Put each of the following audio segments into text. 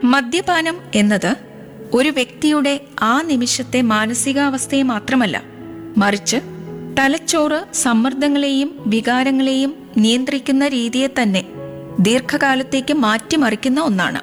മദ്യപാനം എന്നത് ഒരു വ്യക്തിയുടെ ആ നിമിഷത്തെ മാനസികാവസ്ഥയെ മാത്രമല്ല മറിച്ച് തലച്ചോറ് സമ്മർദ്ദങ്ങളെയും വികാരങ്ങളെയും നിയന്ത്രിക്കുന്ന രീതിയെ തന്നെ ദീർഘകാലത്തേക്ക് മാറ്റിമറിക്കുന്ന ഒന്നാണ്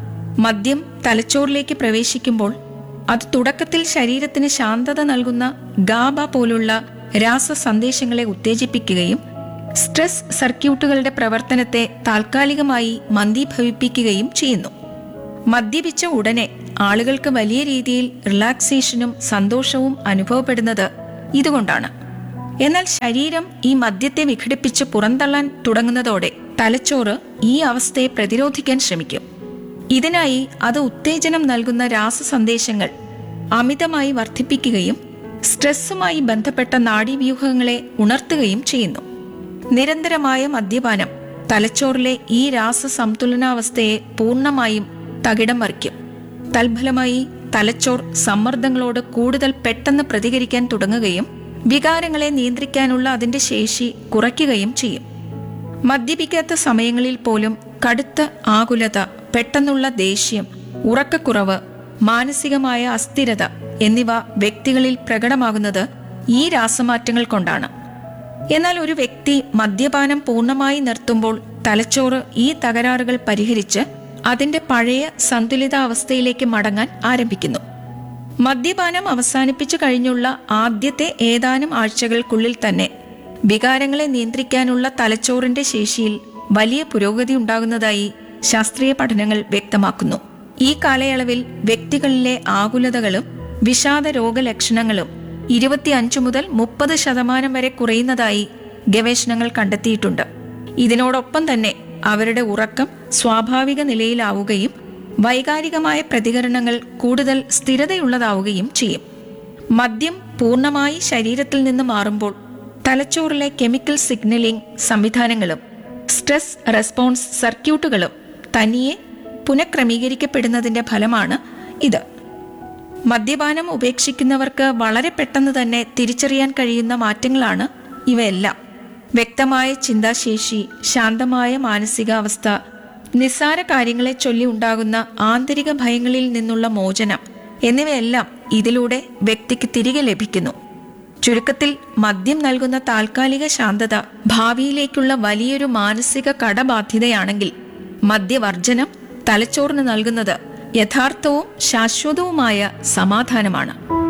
മദ്യം തലച്ചോറിലേക്ക് പ്രവേശിക്കുമ്പോൾ അത് തുടക്കത്തിൽ ശരീരത്തിന് ശാന്തത നൽകുന്ന ഗാബ പോലുള്ള രാസ സന്ദേശങ്ങളെ ഉത്തേജിപ്പിക്കുകയും സ്ട്രെസ് സർക്യൂട്ടുകളുടെ പ്രവർത്തനത്തെ താൽക്കാലികമായി മന്ദീഭവിപ്പിക്കുകയും ചെയ്യുന്നു മദ്യപിച്ച ഉടനെ ആളുകൾക്ക് വലിയ രീതിയിൽ റിലാക്സേഷനും സന്തോഷവും അനുഭവപ്പെടുന്നത് ഇതുകൊണ്ടാണ് എന്നാൽ ശരീരം ഈ മദ്യത്തെ വിഘടിപ്പിച്ച് പുറന്തള്ളാൻ തുടങ്ങുന്നതോടെ തലച്ചോറ് ഈ അവസ്ഥയെ പ്രതിരോധിക്കാൻ ശ്രമിക്കും ഇതിനായി അത് ഉത്തേജനം നൽകുന്ന രാസസന്ദേശങ്ങൾ അമിതമായി വർദ്ധിപ്പിക്കുകയും സ്ട്രെസ്സുമായി ബന്ധപ്പെട്ട നാഡീവ്യൂഹങ്ങളെ ഉണർത്തുകയും ചെയ്യുന്നു നിരന്തരമായ മദ്യപാനം തലച്ചോറിലെ ഈ രാസസംതുലനാവസ്ഥയെ പൂർണ്ണമായും തകിടം മറിക്കും തൽഫലമായി തലച്ചോർ സമ്മർദ്ദങ്ങളോട് കൂടുതൽ പെട്ടെന്ന് പ്രതികരിക്കാൻ തുടങ്ങുകയും വികാരങ്ങളെ നിയന്ത്രിക്കാനുള്ള അതിന്റെ ശേഷി കുറയ്ക്കുകയും ചെയ്യും മദ്യപിക്കാത്ത സമയങ്ങളിൽ പോലും കടുത്ത ആകുലത പെട്ടെന്നുള്ള ദേഷ്യം ഉറക്കക്കുറവ് മാനസികമായ അസ്ഥിരത എന്നിവ വ്യക്തികളിൽ പ്രകടമാകുന്നത് ഈ രാസമാറ്റങ്ങൾ കൊണ്ടാണ് എന്നാൽ ഒരു വ്യക്തി മദ്യപാനം പൂർണ്ണമായി നിർത്തുമ്പോൾ തലച്ചോറ് ഈ തകരാറുകൾ പരിഹരിച്ച് അതിന്റെ പഴയ സന്തുലിതാവസ്ഥയിലേക്ക് മടങ്ങാൻ ആരംഭിക്കുന്നു മദ്യപാനം അവസാനിപ്പിച്ചു കഴിഞ്ഞുള്ള ആദ്യത്തെ ഏതാനും ആഴ്ചകൾക്കുള്ളിൽ തന്നെ വികാരങ്ങളെ നിയന്ത്രിക്കാനുള്ള തലച്ചോറിന്റെ ശേഷിയിൽ വലിയ പുരോഗതി ഉണ്ടാകുന്നതായി ശാസ്ത്രീയ പഠനങ്ങൾ വ്യക്തമാക്കുന്നു ഈ കാലയളവിൽ വ്യക്തികളിലെ ആകുലതകളും വിഷാദ രോഗലക്ഷണങ്ങളും ഇരുപത്തിയഞ്ചു മുതൽ മുപ്പത് ശതമാനം വരെ കുറയുന്നതായി ഗവേഷണങ്ങൾ കണ്ടെത്തിയിട്ടുണ്ട് ഇതിനോടൊപ്പം തന്നെ അവരുടെ ഉറക്കം സ്വാഭാവിക നിലയിലാവുകയും വൈകാരികമായ പ്രതികരണങ്ങൾ കൂടുതൽ സ്ഥിരതയുള്ളതാവുകയും ചെയ്യും മദ്യം പൂർണ്ണമായി ശരീരത്തിൽ നിന്ന് മാറുമ്പോൾ തലച്ചോറിലെ കെമിക്കൽ സിഗ്നലിംഗ് സംവിധാനങ്ങളും സ്ട്രെസ് റെസ്പോൺസ് സർക്യൂട്ടുകളും തനിയെ പുനഃക്രമീകരിക്കപ്പെടുന്നതിന്റെ ഫലമാണ് ഇത് മദ്യപാനം ഉപേക്ഷിക്കുന്നവർക്ക് വളരെ പെട്ടെന്ന് തന്നെ തിരിച്ചറിയാൻ കഴിയുന്ന മാറ്റങ്ങളാണ് ഇവയെല്ലാം വ്യക്തമായ ചിന്താശേഷി ശാന്തമായ മാനസികാവസ്ഥ നിസ്സാര കാര്യങ്ങളെ ചൊല്ലി ഉണ്ടാകുന്ന ആന്തരിക ഭയങ്ങളിൽ നിന്നുള്ള മോചനം എന്നിവയെല്ലാം ഇതിലൂടെ വ്യക്തിക്ക് തിരികെ ലഭിക്കുന്നു ചുരുക്കത്തിൽ മദ്യം നൽകുന്ന താൽക്കാലിക ശാന്തത ഭാവിയിലേക്കുള്ള വലിയൊരു മാനസിക കടബാധ്യതയാണെങ്കിൽ മദ്യവർജനം തലച്ചോറിന് നൽകുന്നത് യഥാർത്ഥവും ശാശ്വതവുമായ സമാധാനമാണ്